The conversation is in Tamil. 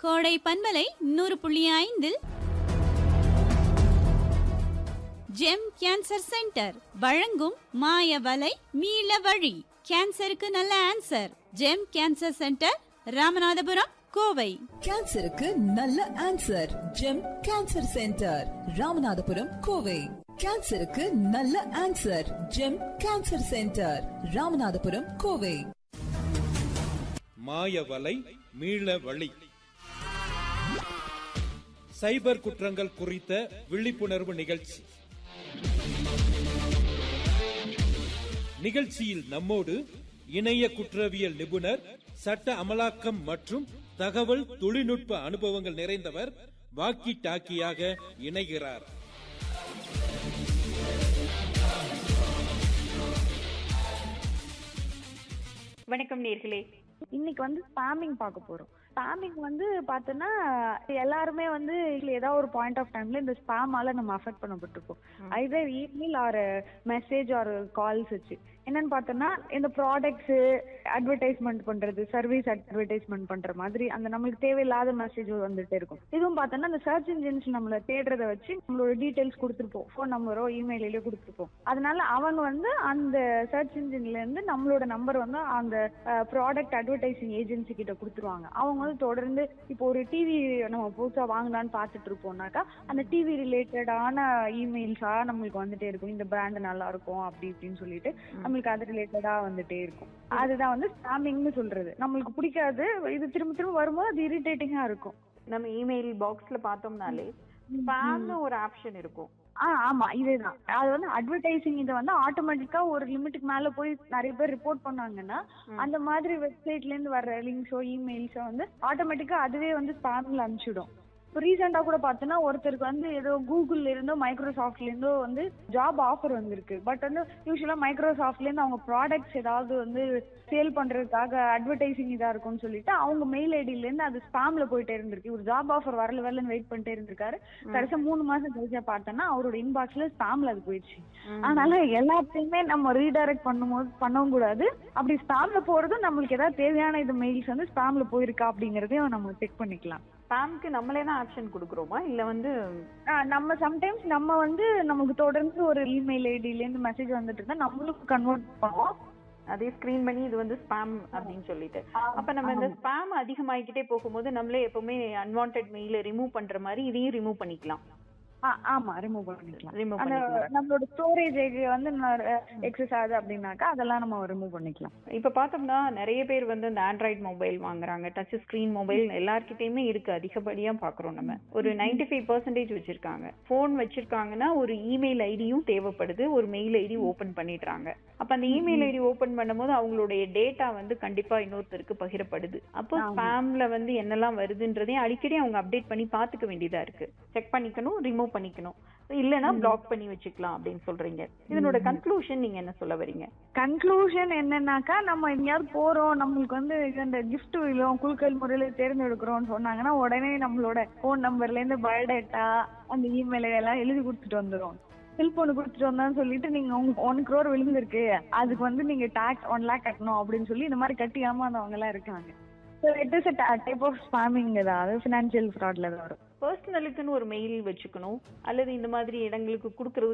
கோடை பன்மலை நூறு புள்ளி ஐந்தில் ஜெம் கேன்சர் சென்டர் வழங்கும் மாய வலை மீள வழி கேன்சருக்கு நல்ல answer Gem cancer centre Ramanathapuram Kovai கேன்சருக்கு நல்ல answer Gem cancer centre Ramanathapuram Kovai கேன்சருக்கு நல்ல answer Gem cancer centre Ramanathapuram Kovai மாயவலை மீள வழி சைபர் குற்றங்கள் குறித்த விழிப்புணர்வு நிகழ்ச்சி நிகழ்ச்சியில் நம்மோடு இணைய குற்றவியல் நிபுணர் சட்ட அமலாக்கம் மற்றும் தகவல் தொழில்நுட்ப அனுபவங்கள் நிறைந்தவர் வாக்கி டாக்கியாக இணைகிறார் வணக்கம் நேர்களே இன்னைக்கு வந்து ஸ்பாமிங் பார்க்க போறோம் ஸ்பாமிங் வந்து பார்த்தோன்னா எல்லாருமே வந்து இதுல ஏதாவது ஒரு பாயிண்ட் ஆஃப் டைம்ல இந்த ஸ்பாமால நம்ம அஃபெக்ட் பண்ணப்பட்டிருப்போம் either email or message or calls வச்சு என்னன்னு பார்த்தோன்னா இந்த ப்ராடக்ட்ஸ் அட்வர்டைஸ்மெண்ட் பண்றது சர்வீஸ் அட்வர்டைஸ்மெண்ட் பண்ற மாதிரி அந்த நம்மளுக்கு தேவையில்லாத மெசேஜ் வந்துட்டே இருக்கும் இதுவும் பார்த்தோன்னா அந்த சர்ச் இன்ஜின்ஸ் நம்மள தேடுறத வச்சு நம்மளோட டீடைல்ஸ் கொடுத்துருப்போம் ஃபோன் நம்பரோ இமெயிலையோ கொடுத்துருப்போம் அதனால அவங்க வந்து அந்த சர்ச் இன்ஜின்ல இருந்து நம்மளோட நம்பர் வந்து அந்த ப்ராடக்ட் அட்வர்டைசிங் ஏஜென்சி கிட்ட கொடுத்துருவாங்க அவங்க வந்து தொடர்ந்து இப்போ ஒரு டிவி நம்ம புதுசா வாங்கலாம்னு பார்த்துட்டு இருப்போம்னாக்கா அந்த டிவி ரிலேட்டடான இமெயில்ஸா நம்மளுக்கு வந்துட்டே இருக்கும் இந்த பிராண்ட் நல்லா இருக்கும் அப்படி இப்படின்னு சொல்லிட்டு நம்மளுக்கு அது ரிலேட்டடா வந்துட்டே இருக்கும் அதுதான் வந்து ஸ்பாமிங்னு சொல்றது நம்மளுக்கு பிடிக்காது இது திரும்ப திரும்ப வரும்போது அது இரிட்டேட்டிங்கா இருக்கும் நம்ம இமெயில் பாக்ஸ்ல பார்த்தோம்னாலே ஸ்பாம்னு ஒரு ஆப்ஷன் இருக்கும் ஆ ஆமா இதேதான் அது வந்து அட்வர்டைசிங் இதை வந்து ஆட்டோமேட்டிக்கா ஒரு லிமிட்டுக்கு மேல போய் நிறைய பேர் ரிப்போர்ட் பண்ணாங்கன்னா அந்த மாதிரி வெப்சைட்ல இருந்து வர்ற லிங்க்ஸோ இமெயில்ஸோ வந்து ஆட்டோமேட்டிக்கா அதுவே வந்து ஸ்பாம்ல அனுப்பிச்சிடும் இப்போ ரீசெண்டா கூட பார்த்தோன்னா ஒருத்தருக்கு வந்து ஏதோ கூகுள்ல இருந்தோ மைக்ரோசாஃப்ட்ல இருந்தோ வந்து ஜாப் ஆஃபர் வந்திருக்கு பட் வந்து யூஸ்வலா மைக்ரோசாஃப்ட்ல இருந்து அவங்க ப்ராடக்ட்ஸ் ஏதாவது வந்து சேல் பண்றதுக்காக அட்வர்டைசிங் இதா இருக்கும்னு சொல்லிட்டு அவங்க மெயில் ஐடில இருந்து அது ஸ்பாம்ல போயிட்டே இருந்திருக்கு ஒரு ஜாப் ஆஃபர் வரல வரலன்னு வெயிட் பண்ணிட்டே இருந்திருக்காரு கடைசியா மூணு மாசம் கழிச்சா பார்த்தோன்னா அவரோட இன்பாக்ஸ்ல ஸ்பாம்ல அது போயிடுச்சு அதனால எல்லாத்தையுமே நம்ம ரீடைரக்ட் பண்ணும்போது பண்ணவும் கூடாது அப்படி ஸ்பாம்ல போறதும் நம்மளுக்கு ஏதாவது தேவையான இது மெயில்ஸ் வந்து ஸ்பாம்ல போயிருக்கா அப்படிங்கறதையும் நம்ம செக் பண்ணிக்கலாம் ஸ்பாம்க்கு நம்மளே தான் ஆப்ஷன் கொடுக்குறோமா இல்ல வந்து ஆஹ் நம்ம சம்டைம்ஸ் நம்ம வந்து நமக்கு தொடர்ந்து ஒரு இமெயில் ஐடில இருந்து மெசேஜ் வந்துட்டு இருந்தா நம்மளும் கன்வெர்ட் பண்ணுவோம் அதே ஸ்கிரீன் பண்ணி இது வந்து ஸ்பாம் அப்படின்னு சொல்லிட்டு அப்ப நம்ம இந்த ஸ்பாம் அதிகமாகிக்கிட்டே போகும்போது நம்மளே எப்பவுமே அன்வான்ட் மெயில ரிமூவ் பண்ற மாதிரி இதையும் ரிமூவ் பண்ணிக்கலாம் ஆ, ஆமா ரிமூவ் பண்ணிக்கலாம் Remove அந்த பண்ணிக்கலாம். நம்மளோட ஸ்டோரேஜ் வந்து எக்ஸஸ் ஆகுது அப்படின்னாக்கா அதெல்லாம் நம்ம ரிமூவ் பண்ணிக்கலாம் இப்ப பார்த்தோம்னா நிறைய பேர் வந்து இந்த ஆண்ட்ராய்டு மொபைல் வாங்குறாங்க டச் ஸ்கிரீன் மொபைல் எல்லார்கிட்டயுமே இருக்கு அதிகப்படியா பாக்குறோம் நம்ம ஒரு 95% ஃபைவ் பர்சன்டேஜ் வச்சிருக்காங்க போன் வச்சிருக்காங்கன்னா ஒரு இமெயில் ஐடியும் தேவைப்படுது ஒரு மெயில் ஐடி ஓபன் பண்ணிடுறாங்க அப்ப அந்த இமெயில் ஐடி ஓபன் பண்ணும்போது அவங்களுடைய டேட்டா வந்து கண்டிப்பா இன்னொருத்தருக்கு பகிரப்படுது அப்போ ஸ்பாம்ல வந்து என்னெல்லாம் வருதுன்றதையும் அடிக்கடி அவங்க அப்டேட் பண்ணி பாத்துக்க வேண்டியதா இருக்கு செக் பண்ணிக்கணும் ரிமூவ் பண்ணிக்கணும் இல்லைன்னா பிளாக் பண்ணி வச்சுக்கலாம் அப்படின்னு சொல்றீங்க இதனோட கன்க்ளூஷன் நீங்க என்ன சொல்ல வரீங்க கன்க்ளூஷன் என்னன்னாக்கா நம்ம எங்கேயாவது போறோம் நம்மளுக்கு வந்து இந்த gift விழும் குழுக்கள் முறையில தேர்ந்தெடுக்கிறோம்னு சொன்னாங்கன்னா உடனே நம்மளோட போன் நம்பர்ல இருந்து பயோடேட்டா அந்த இமெயில் எல்லாம் எழுதி கொடுத்துட்டு வந்துரும் செல்போன் கொடுத்துட்டு வந்தான்னு சொல்லிட்டு நீங்க உங்க ஒன் க்ரோர் விழுந்திருக்கு அதுக்கு வந்து நீங்க டாக்ஸ் ஒன் லேக் கட்டணும் அப்படின்னு சொல்லி இந்த மாதிரி கட்டி ஏமாந்தவங்க எல்லாம் இருக்காங்க so it is type of spamming தான் அது ஃபினான்ஷியல் ஃப்ராட்ல தான் வரும் பர்சனலுக்குன்னு ஒரு மெயில் வச்சுக்கணும் அல்லது இந்த மாதிரி இடங்களுக்கு கொடுக்கறது